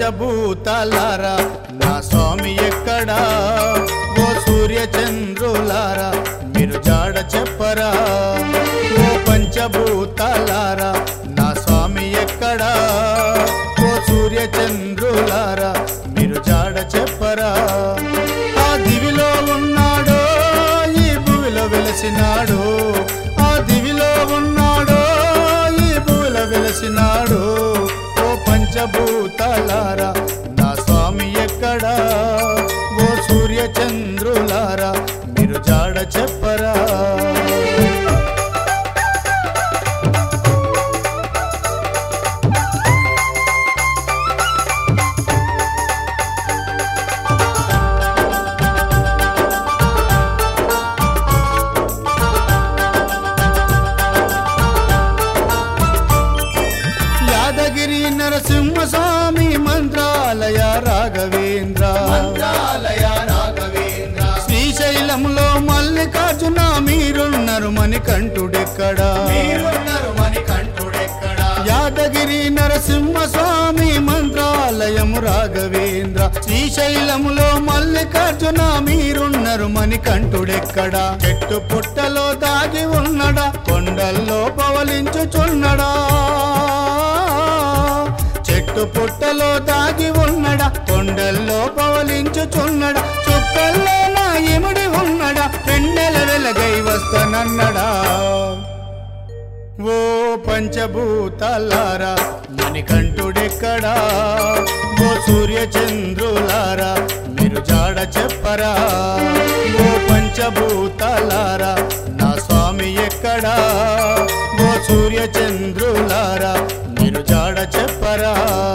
పంచభూతాలారా నా స్వామి ఎక్కడా ఓ సూర్య చంద్రులారా మీరు జాడ చెప్పరా ఓ పంచభూతాలారా నా స్వామి ఎక్కడా ఓ సూర్య చంద్రులారా మీరు జాడ చెప్పరా ఆ దివిలో ఉన్నాడో ఈ భూమిలో వెలసినాడు ఆ దివిలో ఉన్నాడో ఈ భూమిలో వెలసినాడు ఓ పంచభూతాలారా నా స్వామి ఎక్కడా ఓ సూర్య చంద్రులారా మీరు జాడ చెప్పరా యాదగిరి నరసింహస్వామి మంత్రాలయ రాఘవేంద్ర మంత్రాలయ రాఘవేంద్ర శ్రీశైలంలో మల్లికార్జున మీరున్నారు మణికంఠుడెక్కడా మీరున్నారు మణికంఠుడెక్కడ యాదగిరి నరసింహస్వామి మంత్రాలయము రాఘవేంద్ర శ్రీశైలములో మల్లికార్జున మీరున్నారు మణికంఠుడెక్కడా చెట్టు పుట్టలో దాగి ఉన్నడా కొండల్లో పవలించుచున్నడా చెట్టు పుట్టలో దాగి ఉన్నడా కొండల్లో పవలించుచున్నడా చుక్కల్లో నా ఇముడి ఉన్నడా పెన్నెల వెలగై వస్తానన్నడా ఓ పంచభూతాలారా మణికంఠుడెక్కడా ఓ సూర్య చంద్రులారా మీరు జాడ చెప్పరా ఓ పంచభూతాలారా నా స్వామి ఎక్కడా ఓ సూర్య చంద్రులారా మీరు జాడ చెప్పరా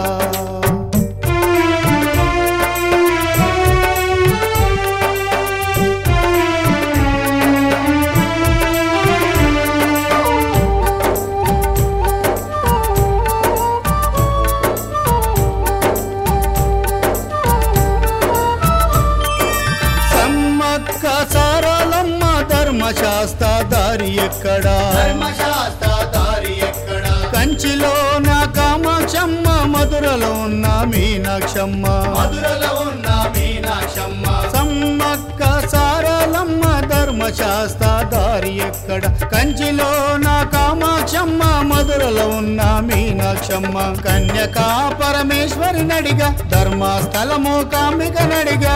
సమ్మక్క సారాలమ్మ ధర్మశాస్త్ర దారి ఎక్కడా ధర్మశాస్త్ర దారి ఎక్కడ కంచిలో నా కామాక్షమ్మ మధురలో ఉన్న మీనాక్షమ్మ మధురలో ఉన్న మీనాక్షమ్మ సమ్మక్క సారాలమ్మ ధర్మశాస్త్ర దారి ఎక్కడ కంచిలో నా కామాక్షమ్మ మధురలో ఉన్న మీనాక్షమ్మ కన్యకా పరమేశ్వరి నడిగా ధర్మస్థలము కామిక నడిగా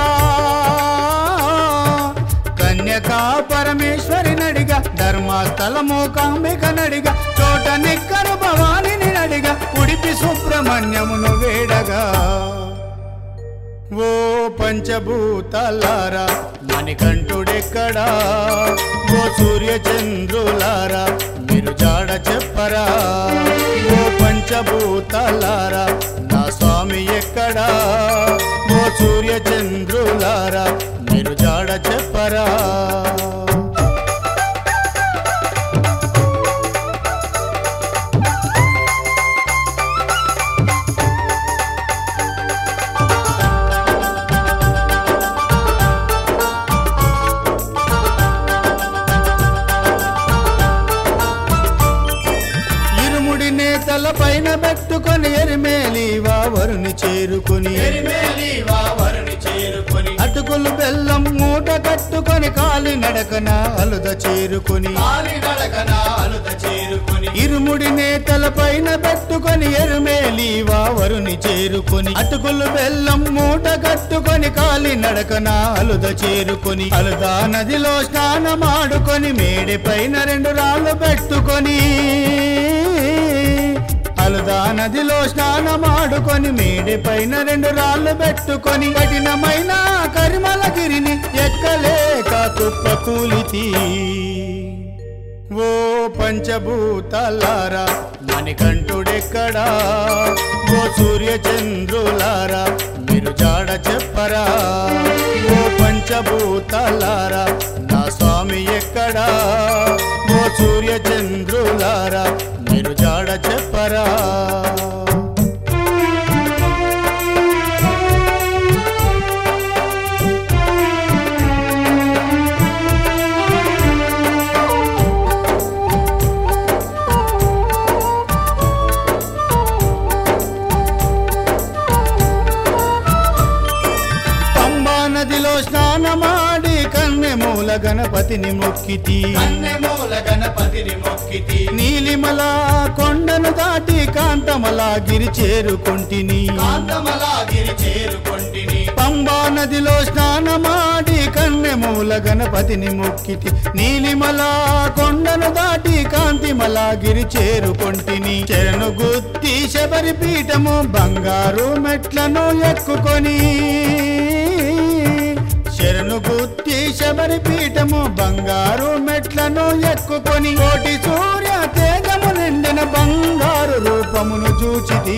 కన్యకా పరమేశ్వరి నడిగా ధర్మస్థలము కామిక నడిగా చోట నిక్కరు భవానిని నడిగా ఉడిపి సుబ్రహ్మణ్యమును వేడగా ఓ పంచభూతాలారా మణికంఠుడెక్కడా ఓ సూర్య చంద్రులారా మీరు జాడ చెప్పరా ఓ పంచభూతాలారా నా స్వామి ఎక్కడా ఓ సూర్య చంద్రులారా మీరు జాడ చెప్పరా ఇరుముడి నేతల పైన పెట్టుకొని ఎరిమేలి వావరుని చేరుకుని ఎరిమేలి వావరుని చేరుకొని అటుకులు బెల్లం మూట కట్టుకొని కాలి నడకన అలుద చేరుకుని కాలి నడకన అలుత చేరుకొని ఇరుముడి నేతల పైన పెట్టుకొని ఎరుమేలి వావరుని చేరుకొని అటుకులు బెల్లం మూట కట్టుకొని కాలి నడకన అలుద చేరుకొని అలుదా నదిలో స్నానమాడుకొని మేడి పైన రెండు రాళ్ళు పెట్టుకొని అలుదా నదిలో స్నానమాడుకొని మేడి పైన రెండు రాళ్ళు పెట్టుకొని కఠినమైన కరిమలగిరిని ఎక్కలేక కుప్ప కూలితి ఓ పంచభూతాలారా మణికంఠుడెక్కడా ఓ సూర్య చంద్రులారా మీరు జాడ చెప్పరా ఓ పంచభూతాలారా నా స్వామి ఎక్కడా ఓ సూర్య చంద్రులారా మీరు జాడ చెప్పరా స్నానమాడి కన్నెమూల గణపతిని మొక్కితి కన్నెమూల గణపతిని మొక్కితి నీలిమల కొండను దాటి కాంతమల గిరి చేరుకొంటిని కాంతమలాగిరి చేరుకొంటిని పంబా నదిలో స్నానమాడి కన్నెమూల గణపతిని మొక్కితి నీలిమల కొండను దాటి కాంతిమల గిరి చేరుకొంటిని చెరను గుత్తి శబరి పీఠము బంగారు మెట్లను ఎక్కుకొని శరణు గుత్తి శబరి పీఠము బంగారు మెట్లను ఎక్కుకొని కోటి సూర్య తేజము నిండిన బంగారు రూపమును చూచిది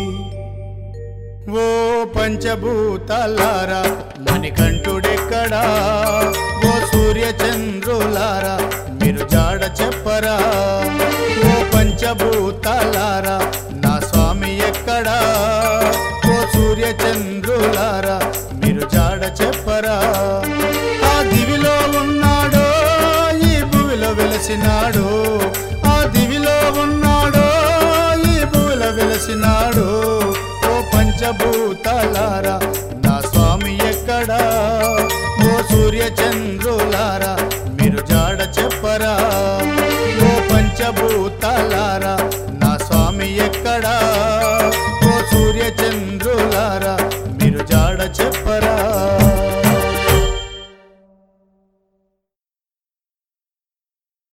ఓ పంచభూతాలారా మణికంఠుడెక్కడా ఓ సూర్య చంద్రులారా మీరు జాడ చెప్పరా ఓ పంచభూతాలారా నా స్వామి ఎక్కడా ఓ సూర్య చంద్రులారా మీరు జాడ చెప్పరా ఆ దివిలో ఉన్నాడో ఈ భూమిలో వెలసినాడో ఆ దివిలో ఉన్నాడో ఈ భూమిలో వెలసినాడో ఓ పంచభూతాలారా